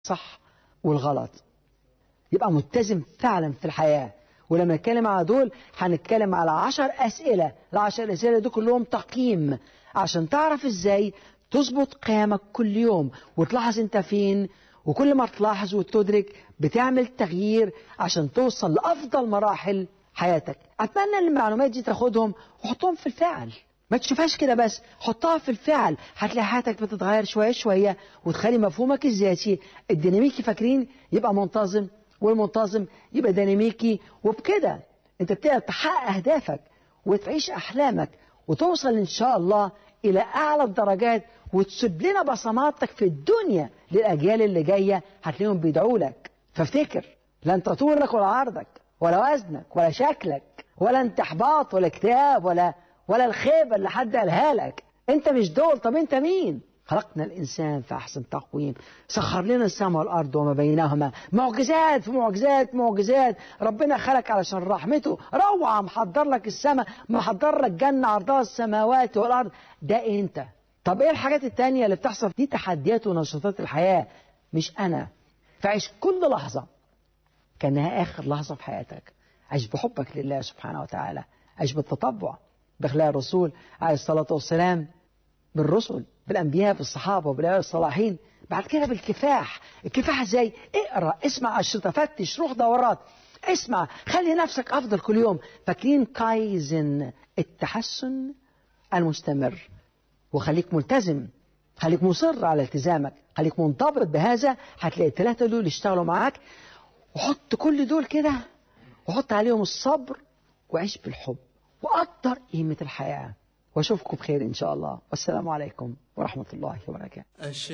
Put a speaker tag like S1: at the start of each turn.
S1: الصح والغلط يبقى متزن فعلا في الحياة ولما نتكلم على دول هنتكلم على عشر أسئلة العشر أسئلة دول كلهم تقييم عشان تعرف ازاي تظبط قيامك كل يوم وتلاحظ انت فين وكل ما تلاحظ وتدرك بتعمل تغيير عشان توصل لأفضل مراحل حياتك أتمنى ان المعلومات دي تاخدهم وحطهم في الفعل ما تشوفهاش كده بس حطها في الفعل هتلاقي حياتك بتتغير شوية شوية وتخلي مفهومك الذاتي الديناميكي فاكرين يبقى منتظم والمنتظم يبقى ديناميكي وبكده انت بتقدر تحقق اهدافك وتعيش احلامك وتوصل ان شاء الله الى اعلى الدرجات وتسيب لنا بصماتك في الدنيا للاجيال اللي جايه هتلاقيهم بيدعوا لك فافتكر لا انت طولك ولا عرضك ولا وزنك ولا شكلك ولا انت احباط ولا اكتئاب ولا ولا الخيبه اللي حد قالها لك انت مش دول طب انت مين خلقنا الإنسان في أحسن تقويم سخر لنا السماء والأرض وما بينهما معجزات في معجزات معجزات ربنا خلق علشان رحمته روعة محضر لك السماء محضر لك جنة عرضها السماوات والأرض ده أنت طب إيه الحاجات التانية اللي بتحصل دي تحديات ونشاطات الحياة مش أنا فعيش كل لحظة كأنها آخر لحظة في حياتك عيش بحبك لله سبحانه وتعالى عيش بالتطبع بأخلاق الرسول عليه الصلاة والسلام بالرسل بالأنبياء بالصحابة وبالأولياء الصالحين بعد كده بالكفاح الكفاح ازاي اقرا اسمع أشرطة فتش روح دورات اسمع خلي نفسك أفضل كل يوم فاكرين كايزن التحسن المستمر وخليك ملتزم خليك مصر على التزامك خليك منضبط بهذا هتلاقي الثلاثة دول يشتغلوا معاك وحط كل دول كده وحط عليهم الصبر وعيش بالحب وقدر قيمة الحياة واشوفكم بخير ان شاء الله والسلام عليكم ورحمه الله وبركاته